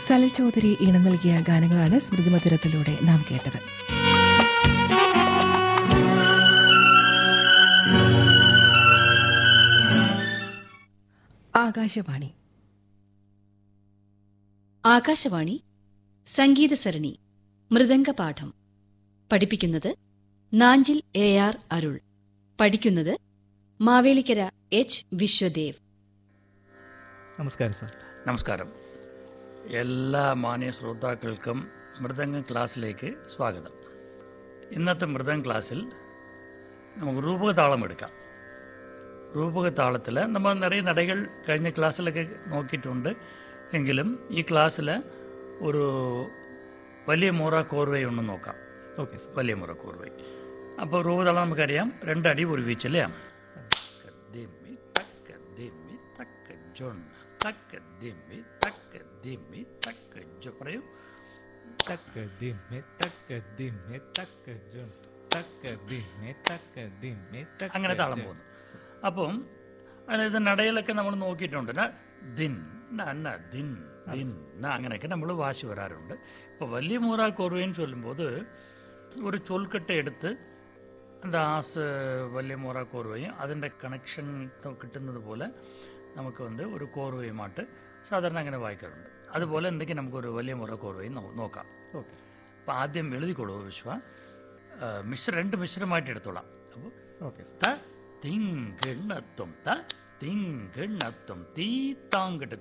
സലിൽ ചൗധരി ഈണം നൽകിയ ഗാനങ്ങളാണ് സ്മൃതിമധുരത്തിലൂടെ നാം കേട്ടത് ആകാശവാണി ആകാശവാണി സംഗീത സരണി മൃദംഗപാഠം പഠിപ്പിക്കുന്നത് നാഞ്ചിൽ എ ആർ അരുൾ പഠിക്കുന്നത് മാവേലിക്കര എച്ച് വിശ്വദേവ് നമസ്കാരം സാർ നമസ്കാരം എല്ലാ മാന്യ ശ്രോതാക്കൾക്കും മൃദംഗം ക്ലാസ്സിലേക്ക് സ്വാഗതം ഇന്നത്തെ മൃദംഗ ക്ലാസ്സിൽ നമുക്ക് രൂപകതാളം എടുക്കാം രൂപകതാളത്തിൽ നമ്മൾ നിറയെ നടകൾ കഴിഞ്ഞ ക്ലാസ്സിലൊക്കെ നോക്കിയിട്ടുണ്ട് എങ്കിലും ഈ ക്ലാസ്സിൽ ഒരു വലിയ മുറ കോർവയുണ്ടെന്ന് നോക്കാം ഓക്കെ സാർ വലിയ മുറ കോർവൈ അപ്പോൾ രൂപതാളം നമുക്കറിയാം രണ്ടടി ഒരു വീച്ചല്ലേ ദിമ്മി തക്ക ദിമ്മി തക്ക ജൊൺ തക്ക ദിമ്മി തക്ക ദിമ്മി തക്ക ജൊ പറയൂ തക്ക ദിമ്മെ തക്ക ദിമ്മെ തക്ക ജുൺ തക്ക ദിമ്മെ തക്ക ദിമ്മെ തക്ക അങ്ങനെ താളം ജുൺ. പോകുന്നു അപ്പം അതായത് നടയിലൊക്കെ നമ്മൾ നോക്കിയിട്ടുണ്ട് ന, ദിൻ ന, ന, ദിൻ ദിൻ ന, അങ്ങനെയൊക്കെ നമ്മൾ വാശി വരാറുണ്ട് ഇപ്പോൾ വലിയ മൂറ കോർവയെന്ന് ചൊല്ലുമ്പോൾ ഒരു ചൊൽക്കെട്ട് എടുത്ത് എന്താ ആസ് വലിയ മൂറ കോർവയും അതിൻ്റെ കണക്ഷൻ കിട്ടുന്നത് പോലെ നമുക്ക് വന്ന് ഒരു കോർവയുമായിട്ട് സാധാരണ അങ്ങനെ വായിക്കാറുണ്ട് അതുപോലെ എന്തെങ്കിലും നമുക്കൊരു വലിയ മുറ കോർവയും നോ- നോക്കാം ഓക്കെ സാർ. അപ്പോൾ ആദ്യം എഴുതിക്കോളൂ വിശ്വ ആ, മിശ്ര രണ്ട് മിശ്രമായിട്ട് എടുത്തോളാം അപ്പോൾ ഓക്കെ സാർ. ത തിങ്കിണ്ണത്തും ത തിങ്കിണ്ണത്തും തീ താങ്കിട്ട്